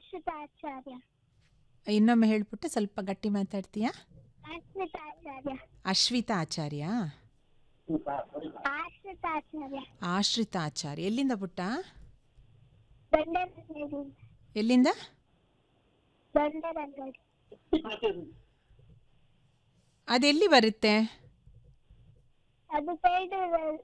ಆಶ್ರಿತಾಚಾರ್ಯ ಇನ್ನೊಮ್ಮೆ ಹೇಳ್ಬಿಟ್ಟು ಸ್ವಲ್ಪ ಗಟ್ಟಿ ಮಾತಾಡ್ತೀಯಾ ಆಶ್ರಿತಾಚಾರ್ಯ ಅಶ್ವಿತಾ ಆಚಾರ್ಯ ಆಶ್ರಿತಾಚಾರ್ಯ ಆಶ್ರಿತಾ ಆಚಾರ್ಯ ಎಲ್ಲಿಂದ ಪುಟ್ಟ ಬಂಡರಂಗಡಿ ಎಲ್ಲಿಂದ ಬಂಡರಂಗಡಿ ಅದೆಲ್ಲಿ ಬರುತ್ತೆ ಅದು ಸೈಡ್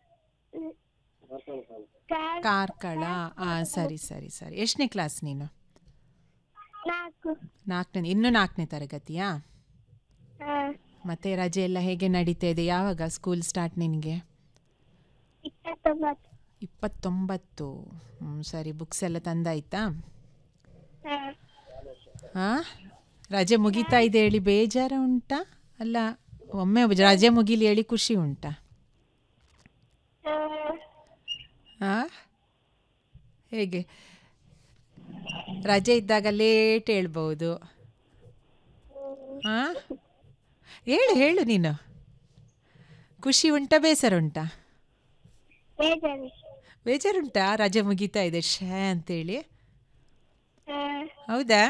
ಕಾರ್ಕಳ ಹಾಂ ಸರಿ ಸರಿ ಸರಿ ಎಷ್ಟನೇ ಕ್ಲಾಸ್ ನೀನು ನಾಲ್ಕು ನಾಲ್ಕನೇ ಇನ್ನೂ ನಾಲ್ಕನೇ ತರಗತಿಯಾ ಹಾ ಮತ್ತೆ ರಜೆ ಎಲ್ಲ ಹೇಗೆ ನಡೀತಾ ಇದೆ ಯಾವಾಗ ಸ್ಕೂಲ್ ಸ್ಟಾರ್ಟ್ ನಿನಗೆ ಇಪ್ಪತ್ತೊಂಬತ್ತು ಇಪ್ಪತ್ತೊಂಬತ್ತು ಹ್ಞೂ ಸರಿ ಬುಕ್ಸ್ ಎಲ್ಲ ತಂದಾಯ್ತಾ ಹಾ ಹಾಂ ರಜೆ ಮುಗೀತಾ ಇದೆ ಹೇಳಿ ಬೇಜಾರ ಉಂಟಾ ಅಲ್ಲ ಒಮ್ಮೆ ರಜೆ ಮುಗೀಲಿ ಹೇಳಿ ಖುಷಿ ಉಂಟಾ ಹಾ ಹಾಂ ಹೇಗೆ ರಜೆ ಇದ್ದಾಗ ಲೇಟ್ ಹೇಳ್ಬೋದು ಹಾಂ ಹೇಳು ಹೇಳು ನೀನು ಖುಷಿ ಉಂಟಾ ಬೇಸರ ಉಂಟಾ ಬೇಜಾರು ಬೇಜಾರುಂಟಾ ರಜೆ ಮುಗೀತಾ ಇದೆ ಶ್ಯಾ ಅಂತೇಳಿ ಹಾ ಹೌದಾ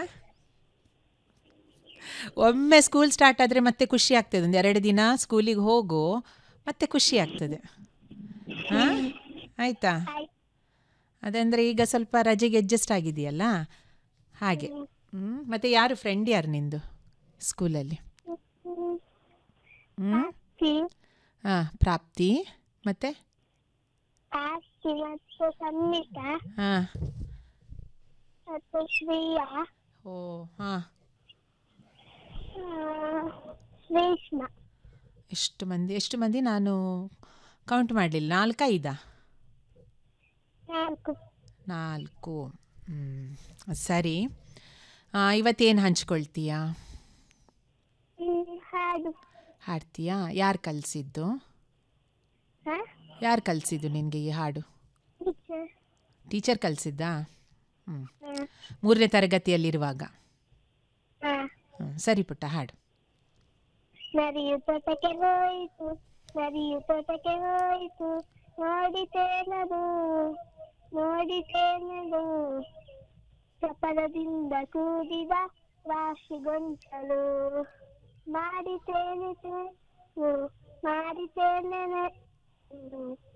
ಒಮ್ಮೆ ಸ್ಕೂಲ್ ಸ್ಟಾರ್ಟ್ ಆದರೆ ಮತ್ತೆ ಖುಷಿ ಆಗ್ತದೆ ಒಂದು ಎರಡು ದಿನ ಸ್ಕೂಲಿಗೆ ಹೋಗು ಮತ್ತೆ ಖುಷಿ ಆಗ್ತದೆ ಹಾಂ ಆಯಿತಾ ಆಯ್ತು ಅದಂದರೆ ಈಗ ಸ್ವಲ್ಪ ರಜೆಗೆ ಅಡ್ಜಸ್ಟ್ ಆಗಿದೆಯಲ್ಲ ಹಾಗೆ ಹ್ಞೂ ಮತ್ತು ಯಾರು ಫ್ರೆಂಡ್ ಯಾರು ನಿಂದು ಸ್ಕೂಲಲ್ಲಿ ಹ್ಞೂ ಆಸ್ತಿ ಹಾಂ ಪ್ರಾಪ್ತಿ ಮತ್ತು ಆಸ್ತಿ ಮತ್ತು ಸಂಹಿತ ಹಾಂ ಮತ್ತು ಶ್ರೀಯ ಓ ಹಾಂ ಆ, ಶ್ರೀಷ್ಮ ಎಷ್ಟು ಮಂದಿ ಎಷ್ಟು ಮಂದಿ ನಾನು ಕೌಂಟ್ ಮಾಡಲಿಲ್ಲ ನಾಲ್ಕೈದಾ ನಾಲ್ಕು ನಾಲ್ಕು ಹ್ಞೂ ಸರಿ ಇವತ್ತೇನು ಹಂಚ್ಕೊಳ್ತೀಯಾ ಹ್ಮ್, ಹಾಡು ಹಾಡ್ತೀಯಾ ಯಾರು ಕಲಿಸಿದ್ದು ಹಾ ಯಾರು ಕಲಿಸಿದ್ದು ನಿನಗೆ ಈ ಹಾಡು ಟೀಚರ್ ಟೀಚರ್ ಕಲಿಸಿದ್ದಾ ಹ್ಞೂ ಹಾ ಮೂರನೇ ತರಗತಿಯಲ್ಲಿರುವಾಗ ಹಾ ಹ್ಞೂ ಸರಿ ಪುಟ್ಟ ಹಾಡು ನರಿಯು ತೋಟಕ್ಕೆ ಹೋಯಿತು ನರಿಯು ತೋಟಕ್ಕೆ ಹೋಯಿತು ನೋಡಿತೇನದು ನೋಡಿತೇನದು ಚಪಲದಿಂದ ಕೂಡಿದ ರಾಶಿಗೊಂಚಲು ಮಾಡಿತೇನೆ ಮಾಡಿತೇನೆ